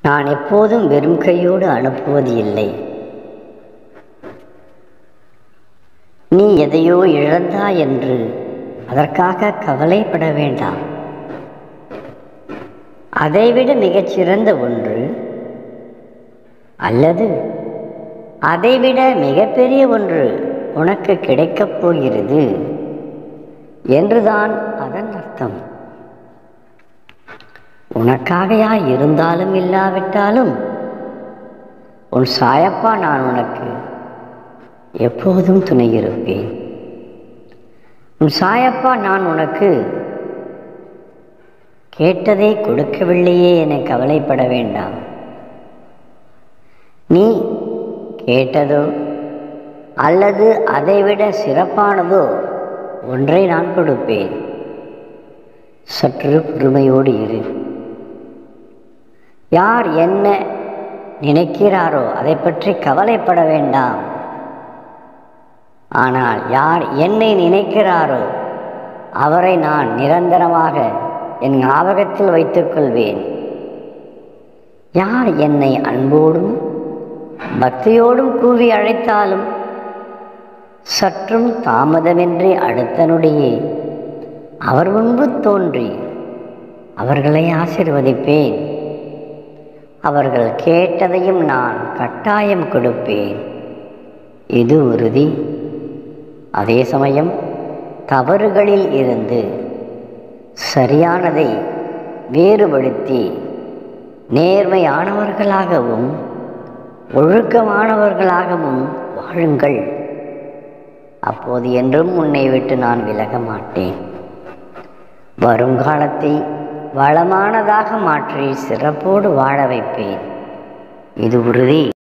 நான் எப்போதும் வெறும் கையோடு அனுப்புவது இல்லை நீ எதையோ இழந்தாய் என்று அதற்காக கவலைப்பட வேண்டாம் அதைவிட மிகச்சிறந்த ஒன்று அல்லது அதைவிட மிகப்பெரிய ஒன்று உனக்கு கிடைக்கப் போகிறது என்றுதான் அதன் அர்த்தம் உனக்காக யார் இருந்தாலும் இல்லாவிட்டாலும் உன் சாயப்பா நான் உனக்கு எப்போதும் துணை இருப்பேன் உன் சாயப்பா நான் உனக்கு கேட்டதை கொடுக்கவில்லையே என கவலைப்பட வேண்டாம் நீ கேட்டதோ அல்லது அதைவிட சிறப்பானதோ ஒன்றை நான் கொடுப்பேன் சற்று பொறுமையோடு இரு யார் என்ன நினைக்கிறாரோ அதை பற்றி கவலைப்பட வேண்டாம் ஆனால் யார் என்னை நினைக்கிறாரோ அவரை நான் நிரந்தரமாக என் ஞாபகத்தில் வைத்துக்கொள்வேன் யார் என்னை அன்போடும் பக்தியோடும் கூவி அழைத்தாலும் சற்றும் தாமதமின்றி அடுத்த நொடியே அவர் முன்பு தோன்றி அவர்களை ஆசிர்வதிப்பேன் அவர்கள் கேட்டதையும் நான் கட்டாயம் கொடுப்பேன் இது உறுதி அதே சமயம் தவறுகளில் இருந்து சரியானதை வேறுபடுத்தி நேர்மையானவர்களாகவும் ஒழுக்கமானவர்களாகவும் வாழுங்கள் அப்போது என்றும் உன்னை விட்டு நான் விலக மாட்டேன் வருங்காலத்தை வளமானதாக மாற்றி சிறப்போடு வாழ வைப்பேன் இது உறுதி